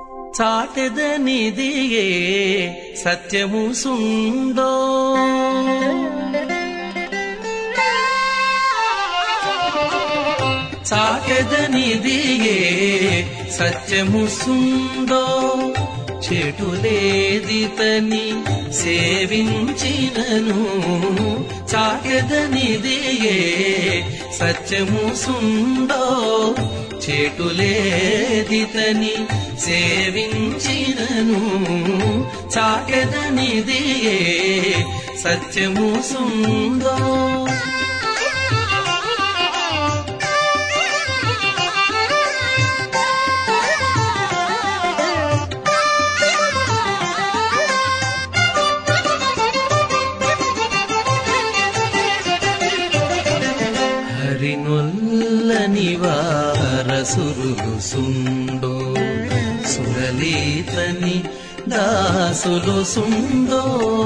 చాటెదనిదియే సత్యము సుండో చాటెదనిదియే సత్యము సుండో చెటులేదితని సేవించినను చాటెదనిదియే సత్యము సుండో చెటులేదితని సేవించినను చాటెదనిదియే సత్యము సుందో హరినొల్లని వారసురులు సుండో సురలీతని దాసులు సుండో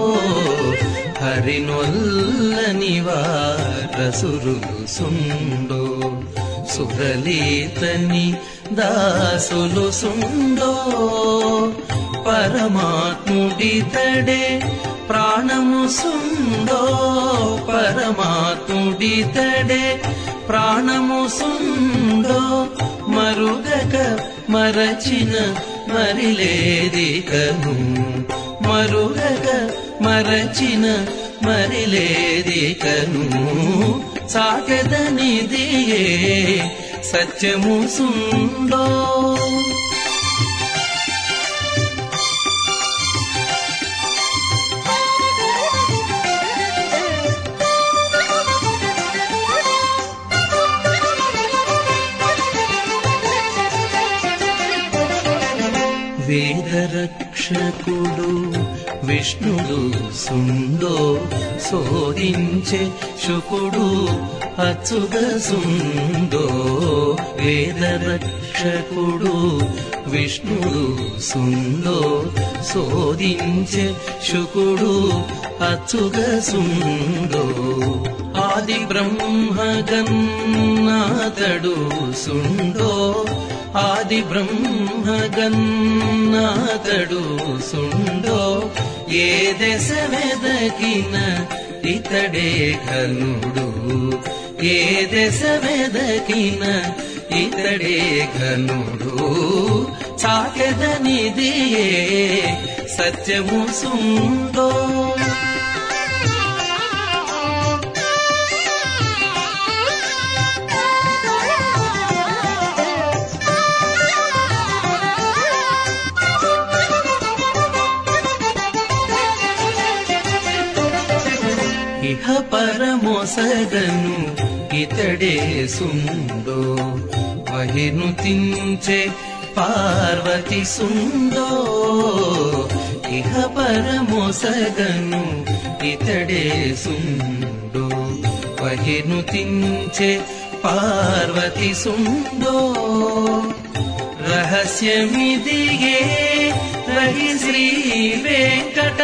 హరినొల్లని వారసురులు సుండో సురలీతని దాసులు సుండో పరమాత్ముడితడే ప్రాణము సుందో పరమాత్ముడితడే ప్రాణము సుందో మరుగక మరచిన మరిలేదికను మరుగక మరచిన మరిలేదికను సాగదనిదియే సత్యము సుందో వేదరక్షకుడు విష్ణుడు సుందో శోధించే శుకుడు అచ్చుగ సుందో వేదరక్షకుడు విష్ణుడు సుందో శోధించే శుకుడు అచ్చుగ సుందో ఆది బ్రహ్మగన్నాథడు సుందో ఆది బ్రహ్మగన్నాథడు సుండో ఏ దశ వెదకిన ఇతడే ఘనుడు ఏ దశ వెదకిన ఇతడే ఘనుడు చాకెదనిదియే సత్యము సుందో ఇహ పరమొసగను ఇతడే సుందో వహిను తించే పార్వతి సుందో ఇహ పరమొసగను ఇతడే సుందో వహిను తించే పార్వతి సుందో రహస్యమిదిగే రహి శ్రీ వెంకట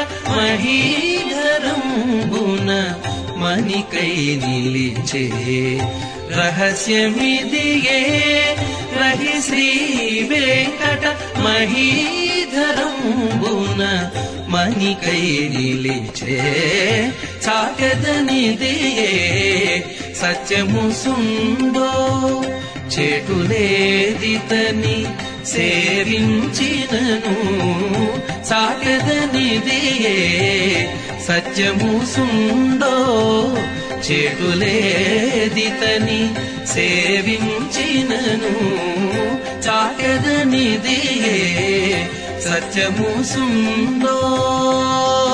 మహీధరంబున మణికై నిలిచే రహస్యమిదిగే రహి శ్రీ వెంకట మహీధరంబున మణికై నిలిచే చాకదనిదియే సత్యము సుందో చెటులేదితని సేవించినను సాగదనిదియే సత్యము సుందో చెటులేదితని సేవించినను చాగదనిదియే సత్యము సుందో